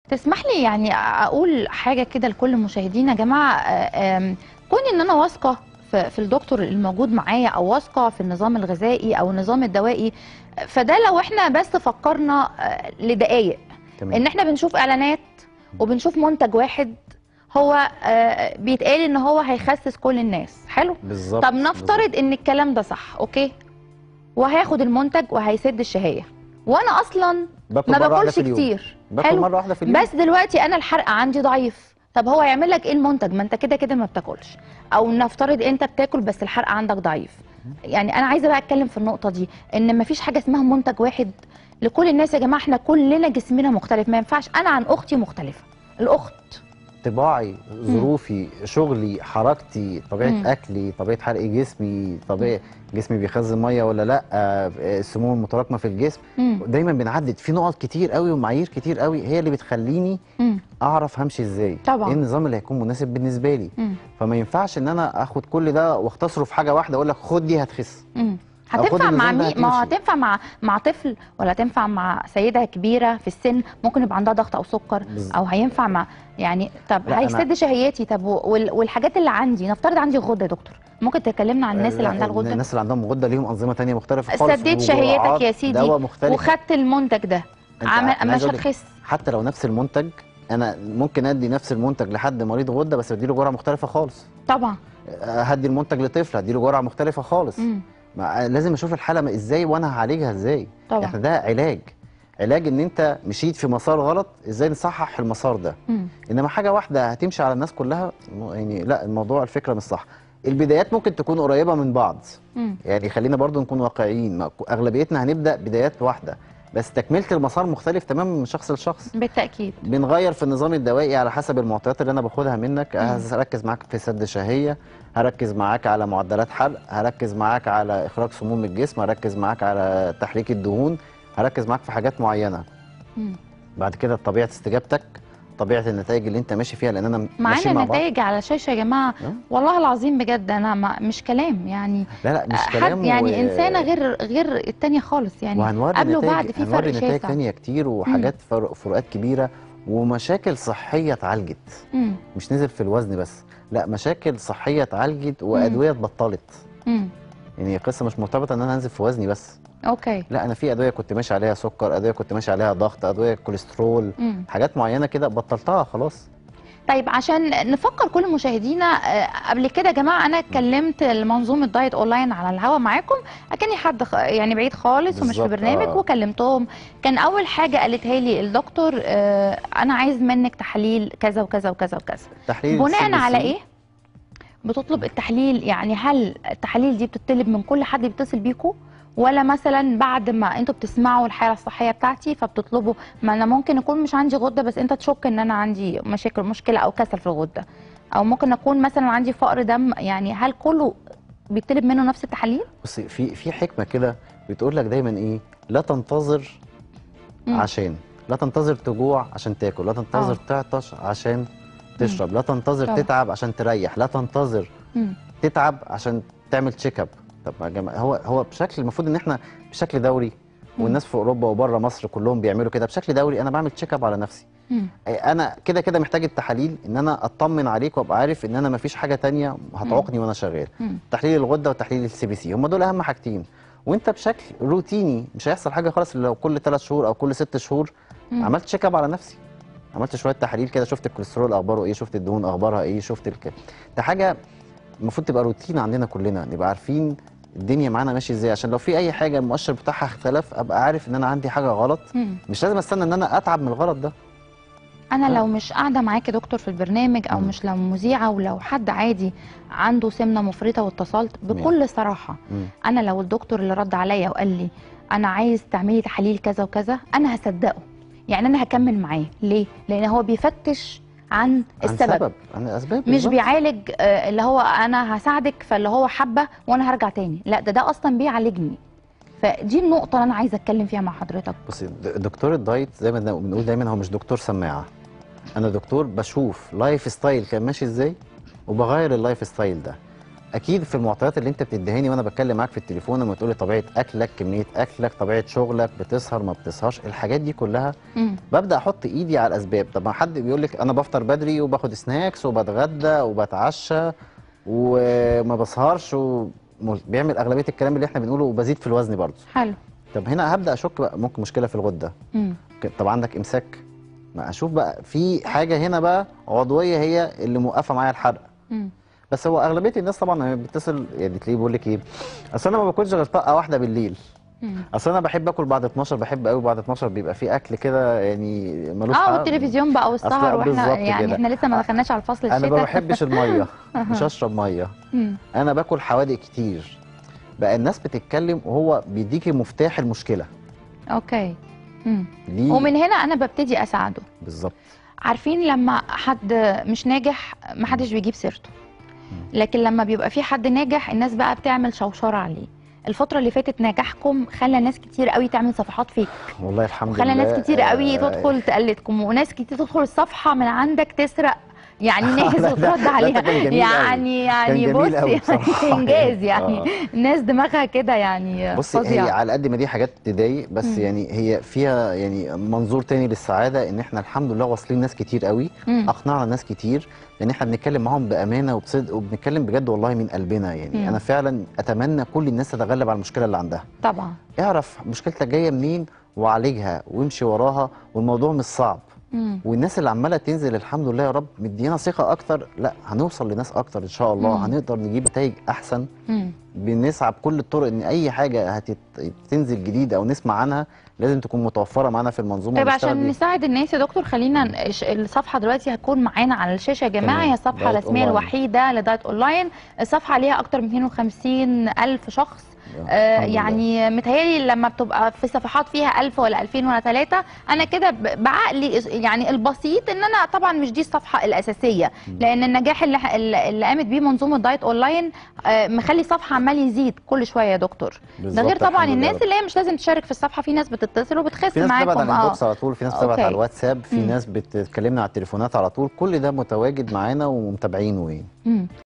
تسمح لي يعني اقول حاجه كده لكل مشاهدينا يا جماعه آه، آم، كوني ان انا واثقه في في الدكتور الموجود معايا او واثقه في النظام الغذائي او النظام الدوائي فده لو احنا بس فكرنا آه، لدقايق تمام ان احنا بنشوف اعلانات وبنشوف منتج واحد هو آه، بيتقال ان هو هيخسس كل الناس حلو بالظبط طب نفترض ان الكلام ده صح اوكي وهاخد المنتج وهيسد الشهيه وانا اصلا باكل ما مرة واحدة باكلش في اليوم. كتير باكل حلو مره واحده في اليوم بس دلوقتي انا الحرق عندي ضعيف طب هو يعمل لك ايه المنتج ما انت كده كده ما بتاكلش او نفترض انت بتاكل بس الحرق عندك ضعيف يعني انا عايزه بقى اتكلم في النقطه دي ان ما فيش حاجه اسمها منتج واحد لكل الناس يا جماعه احنا كلنا جسمنا مختلف ما ينفعش انا عن اختي مختلفه الاخت طباعي ظروفي شغلي حركتي طبيعه مم. اكلي طبيعه حرق جسمي طبيعه جسمي بيخزن ميه ولا لا آه، السموم المتراكمه في الجسم مم. دايما بنعدد في نقط كتير قوي ومعايير كتير قوي هي اللي بتخليني مم. اعرف همشي ازاي طبعاً. ايه النظام اللي هيكون مناسب بالنسبه لي مم. فما ينفعش ان انا اخد كل ده واختصره في حاجه واحده اقول لك خد دي هتخس مم. أو خد هتنفع مع النظام ده مين ما هو هتمشي. هتنفع مع مع طفل ولا هتنفع مع سيده كبيره في السن ممكن يبقى عندها ضغط او سكر بالظبط. او هينفع مع يعني طب لا، أنا- هيسد شهيتي طب وال- والحاجات اللي عندي نفترض عندي غده يا دكتور ممكن تكلمنا عن الناس اللي لا، عندها الغده الناس اللي عندهم غده ليهم انظمه تانية مختلفه خالص سديت شهيتك وجرعات يا سيدي دواء مختلف وخدت المنتج ده أنت عمل أنا عايز مش أقول لك هتخس حتى لو نفس المنتج انا ممكن ادي نفس المنتج لحد مريض غده بس اديله جرعه مختلفه خالص طبعا أه، هدي المنتج لطفل هديله جرعه مختلفه خالص مم. ما لازم اشوف الحاله ما- ازاي وانا هعالجها ازاي طبعا. احنا ده علاج علاج ان انت مشيت في مسار غلط ازاي نصحح المسار ده مم. انما حاجه واحده هتمشي على الناس كلها م- يعني لا الموضوع الفكره مش صح البدايات ممكن تكون قريبه من بعض مم. يعني خلينا برضو نكون واقعيين ما- اغلبيتنا هنبدا بدايات واحده بس تكمله المسار مختلف تماما من شخص لشخص بالتاكيد بنغير في النظام الدوائي على حسب المعطيات اللي انا باخدها منك هركز معاك في سد شهيه هركز معاك على معدلات حرق هركز معاك على اخراج سموم من الجسم هركز معاك على تحريك الدهون هركز معاك في حاجات معينه مم. بعد كده طبيعه استجابتك طبيعه النتائج اللي انت ماشي فيها لان انا معانا ماشيين مع بعض نتائج على الشاشه يا جماعه أه؟ والله العظيم بجد انا ما مش كلام يعني لا لا مش حد كلام يعني و- انسانه غير غير التانيه خالص يعني وهنوري قبل نتائج وبعد في هنوري فرق نتائج شاسع ثانيه كتير وحاجات فرق فروقات كبيره ومشاكل صحيه اتعالجت مم. مش نزل في الوزن بس لا مشاكل صحيه اتعالجت وادويه اتبطلت مم. يعني القصه مش مرتبطه ان انا انزل في وزني بس اوكي لا انا في ادويه كنت ماشي عليها سكر ادويه كنت ماشي عليها ضغط ادويه كوليسترول مم. حاجات معينه كده بطلتها خلاص طيب عشان نفكر كل مشاهدينا آه، قبل كده يا جماعه انا اتكلمت المنظومه دايت اونلاين على الهوا معاكم اكني حد خ- يعني بعيد خالص ومش في بالظبط، برنامج آه. وكلمتهم كان اول حاجه قالتها لي الدكتور آه، انا عايز منك تحاليل كذا وكذا وكذا وكذا تحليل بناء السي على بي سي ايه بتطلب التحليل يعني هل التحاليل دي بتطلب من كل حد بيتصل بيكو ولا مثلا بعد ما انتوا بتسمعوا الحاله الصحيه بتاعتي فبتطلبوا ما انا ممكن يكون مش عندي غده بس انت تشك ان انا عندي مشاكل مشكله او كسل في الغده او ممكن اكون مثلا عندي فقر دم يعني هل كله بيطلب منه نفس التحاليل بصي في في حكمه كده بتقول لك دايما ايه لا تنتظر مم. عشان لا تنتظر تجوع عشان تاكل لا تنتظر آه. تعطش عشان تشرب لا تنتظر طبعا. تتعب عشان تريح لا تنتظر مم. تتعب عشان تعمل تشيك اب طب يا جماعه هو هو بشكل المفروض ان احنا بشكل دوري والناس في اوروبا وبره مصر كلهم بيعملوا كده بشكل دوري انا بعمل تشيك اب على نفسي مم. انا كده كده محتاج التحاليل ان انا اطمن عليك وابقى عارف ان انا مفيش حاجه تانية هتعوقني وانا شغال مم. تحليل الغده وتحليل السي بي سي هم دول اهم حاجتين وانت بشكل روتيني مش هيحصل حاجه خالص إلا لو كل ثلاث شهور او كل ست شهور مم. عملت تشيك اب على نفسي عملت شويه تحاليل كده شفت الكوليسترول اخباره ايه شفت الدهون اخبارها ايه شفت الك... ده حاجه المفروض تبقى روتين عندنا كلنا نبقى عارفين الدنيا معانا ماشيه ازاي عشان لو في اي حاجه المؤشر بتاعها اختلف ابقى عارف ان انا عندي حاجه غلط مم. مش لازم استنى ان انا اتعب من الغلط ده انا آه. لو مش قاعده معاك يا دكتور في البرنامج او مم. مش لو مذيعه ولو حد عادي عنده سمنه مفرطه واتصلت بكل صراحه مم. انا لو الدكتور اللي رد عليا وقال لي انا عايز تعملي تحاليل كذا وكذا انا هصدقه يعني انا هكمل معاه ليه لان هو بيفتش عن عن السبب سبب عن الاسباب مش بالظبط. بيعالج آه، اللي هو انا هساعدك فاللي هو حبه وانا هرجع تاني لا ده ده اصلا بيعالجني فدي النقطه اللي انا عايزه اتكلم فيها مع حضرتك بصي د- دكتور الدايت زي ما بنقول دايما هو مش دكتور سماعه انا دكتور بشوف لايف ستايل كان ماشي ازاي وبغير اللايف ستايل ده اكيد في المعطيات اللي انت بتديهاني وانا بتكلم معاك في التليفون لما تقولي طبيعه اكلك كميه اكلك طبيعه شغلك بتسهر ما بتسهرش الحاجات دي كلها مم. ببدا احط ايدي على الاسباب طب ما حد بيقول لك انا بفطر بدري وباخد سناكس وبتغدى وبتعشى وما بسهرش وبيعمل اغلبيه الكلام اللي احنا بنقوله وبزيد في الوزن برضه حلو طب هنا هبدا اشك بقى ممكن مشكله في الغده مم. ك- طب عندك امساك ما اشوف بقى في حاجه هنا بقى عضويه هي اللي موقفه معايا الحرق مم. بس هو اغلبيه الناس طبعا لما بتتصل يعني تلاقيه بيقول لك ايه اصل انا ما باكلش غير طاقه واحده بالليل مم. اصل انا بحب اكل بعد 12 بحب قوي بعد 12 بيبقى في اكل كده يعني ملوش اه حق. والتلفزيون بقى والسهر أصل واحنا بالظبط يعني كده. احنا لسه ما دخلناش على الفصل انا الشتاء ما بحبش الميه مش هشرب ميه مم. انا باكل حوادق كتير بقى الناس بتتكلم وهو بيديكي مفتاح المشكله اوكي مم. دي ومن هنا انا ببتدي اساعده بالظبط عارفين لما حد مش ناجح ما حدش بيجيب سيرته لكن لما بيبقى في حد ناجح الناس بقى بتعمل شوشره عليه الفترة اللي فاتت نجاحكم خلى ناس كتير قوي تعمل صفحات فيك والله الحمد وخلى لله ناس كتير قوي آه، تدخل تقلدكم وناس كتير تدخل الصفحة من عندك تسرق يعني ناس لا، ده- وترد ده كان عليها جميل قوي. يعني يعني كان بص جميل قوي يعني بصراحة. انجاز يعني آه. الناس دماغها كده يعني بصي هي فظيعة على قد ما دي حاجات تضايق بس مم. يعني هي فيها يعني منظور تاني للسعاده ان احنا الحمد لله واصلين ناس كتير قوي مم. اقنعنا ناس كتير لان احنا بنتكلم معاهم بامانه وبصدق وبنتكلم بجد والله من قلبنا يعني مم. انا فعلا اتمنى كل الناس تتغلب على المشكله اللي عندها طبعا اعرف مشكلتك جايه منين وعالجها وامشي وراها والموضوع مش صعب مم. والناس اللي عماله تنزل الحمد لله يا رب مدينا ثقه اكتر لا هنوصل لناس اكتر ان شاء الله مم. هنقدر نجيب نتائج احسن مم. بنسعى بكل الطرق ان اي حاجه هتنزل جديده او نسمع عنها لازم تكون متوفره معانا في المنظومه طيب ونشتغل عشان بيها. نساعد الناس يا دكتور خلينا نش- الصفحه دلوقتي هتكون معانا على الشاشه يا جماعه تمام. هي الصفحه دايت الرسميه أونلاين. الوحيده لدايت اونلاين الصفحه ليها اكتر من 250 الف شخص آه الحمد لله. يعني متهيألي لما بتبقى في صفحات فيها 1000 ولا 2000 ولا 3 انا كده ب- بعقلي يعني البسيط ان انا طبعا مش دي الصفحه الاساسيه لان النجاح اللي اللي اللي قامت بيه منظومه دايت اونلاين آه مخلي الصفحه عمال يزيد كل شويه يا دكتور ده بالظبط، غير طبعا الحمد لله الناس رب. اللي هي مش لازم تشارك في الصفحه في ناس بتتصل وبتخس في ناس بتبعت معاكم على اه الانبوكس على طول في ناس بتبعت أوكي. على الواتساب في مم. ناس بتكلمنا على التليفونات على طول كل ده متواجد معانا ومتابعينه يعني مم.